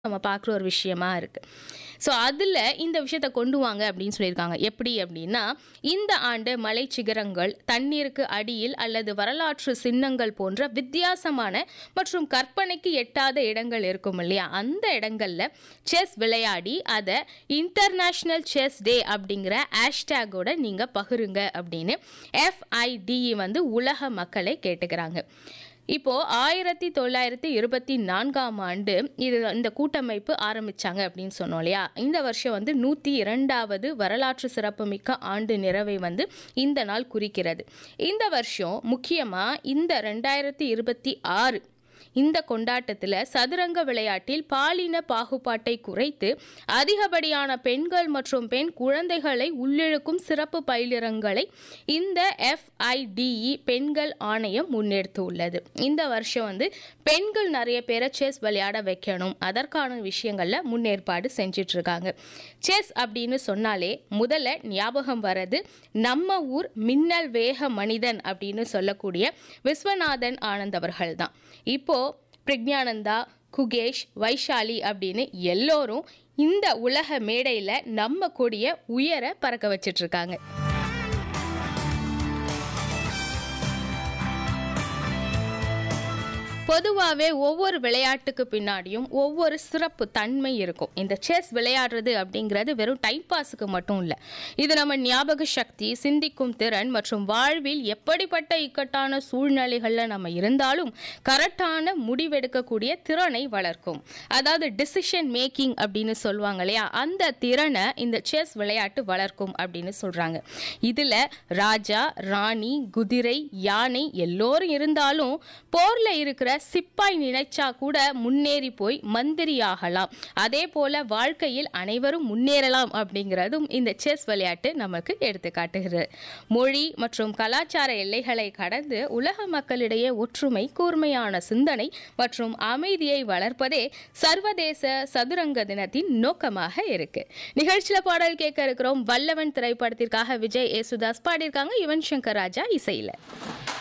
நம்ம பார்க்குற ஒரு விஷயமா இருக்கு ஸோ அதில் இந்த விஷயத்தை கொண்டு வாங்க அப்படின்னு சொல்லியிருக்காங்க எப்படி அப்படின்னா இந்த ஆண்டு மலை சிகரங்கள் தண்ணீருக்கு அடியில் அல்லது வரலாற்று சின்னங்கள் போன்ற வித்தியாசமான மற்றும் கற்பனைக்கு எட்டாத இடங்கள் இருக்கும் இல்லையா அந்த இடங்கள்ல செஸ் விளையாடி அதை இன்டர்நேஷ்னல் செஸ் டே அப்படிங்கிற ஹேஷ்டேகோட நீங்கள் பகிருங்க அப்படின்னு எஃப்ஐடிஇ வந்து உலக மக்களை கேட்டுக்கிறாங்க இப்போ ஆயிரத்தி தொள்ளாயிரத்தி இருபத்தி நான்காம் ஆண்டு இது இந்த கூட்டமைப்பு ஆரம்பிச்சாங்க அப்படின்னு சொன்னோம் இல்லையா இந்த வருஷம் வந்து நூற்றி இரண்டாவது வரலாற்று சிறப்புமிக்க ஆண்டு நிறைவை வந்து இந்த நாள் குறிக்கிறது இந்த வருஷம் முக்கியமாக இந்த ரெண்டாயிரத்தி இருபத்தி ஆறு இந்த கொண்டாட்டத்தில் சதுரங்க விளையாட்டில் பாலின பாகுபாட்டை குறைத்து அதிகப்படியான பெண்கள் மற்றும் பெண் குழந்தைகளை உள்ளிழுக்கும் சிறப்பு பயிலிரங்களை இந்த எஃப்ஐடிஇ பெண்கள் ஆணையம் முன்னெடுத்து உள்ளது இந்த வருஷம் வந்து பெண்கள் நிறைய பேரை செஸ் விளையாட வைக்கணும் அதற்கான விஷயங்களில் முன்னேற்பாடு செஞ்சிட்டு இருக்காங்க செஸ் அப்படின்னு சொன்னாலே முதல்ல ஞாபகம் வர்றது நம்ம ஊர் மின்னல் வேக மனிதன் அப்படின்னு சொல்லக்கூடிய விஸ்வநாதன் ஆனந்த் அவர்கள் தான் இப்போ பிரக்ஞானந்தா குகேஷ் வைஷாலி அப்படின்னு எல்லோரும் இந்த உலக மேடையில் நம்ம கொடிய உயர பறக்க வச்சிட்டு இருக்காங்க பொதுவாகவே ஒவ்வொரு விளையாட்டுக்கு பின்னாடியும் ஒவ்வொரு சிறப்பு தன்மை இருக்கும் இந்த செஸ் விளையாடுறது அப்படிங்கிறது வெறும் டைம் பாஸுக்கு மட்டும் இல்லை இது நம்ம ஞாபக சக்தி சிந்திக்கும் திறன் மற்றும் வாழ்வில் எப்படிப்பட்ட இக்கட்டான சூழ்நிலைகளில் நம்ம இருந்தாலும் கரெக்டான முடிவெடுக்கக்கூடிய திறனை வளர்க்கும் அதாவது டிசிஷன் மேக்கிங் அப்படின்னு சொல்லுவாங்க இல்லையா அந்த திறனை இந்த செஸ் விளையாட்டு வளர்க்கும் அப்படின்னு சொல்கிறாங்க இதில் ராஜா ராணி குதிரை யானை எல்லோரும் இருந்தாலும் போரில் இருக்கிற சிப்பாய் நினைச்சா கூட முன்னேறி போய் மந்திரி ஆகலாம் அதே போல வாழ்க்கையில் அனைவரும் முன்னேறலாம் அப்படிங்கிறதும் இந்த செஸ் விளையாட்டு நமக்கு எடுத்து காட்டுகிறது மொழி மற்றும் கலாச்சார எல்லைகளை கடந்து உலக மக்களிடையே ஒற்றுமை கூர்மையான சிந்தனை மற்றும் அமைதியை வளர்ப்பதே சர்வதேச சதுரங்க தினத்தின் நோக்கமாக இருக்கு நிகழ்ச்சியில பாடல் கேட்க இருக்கிறோம் வல்லவன் திரைப்படத்திற்காக விஜய் ஏசுதாஸ் பாடியிருக்காங்க யுவன் சங்கர் ராஜா இசையில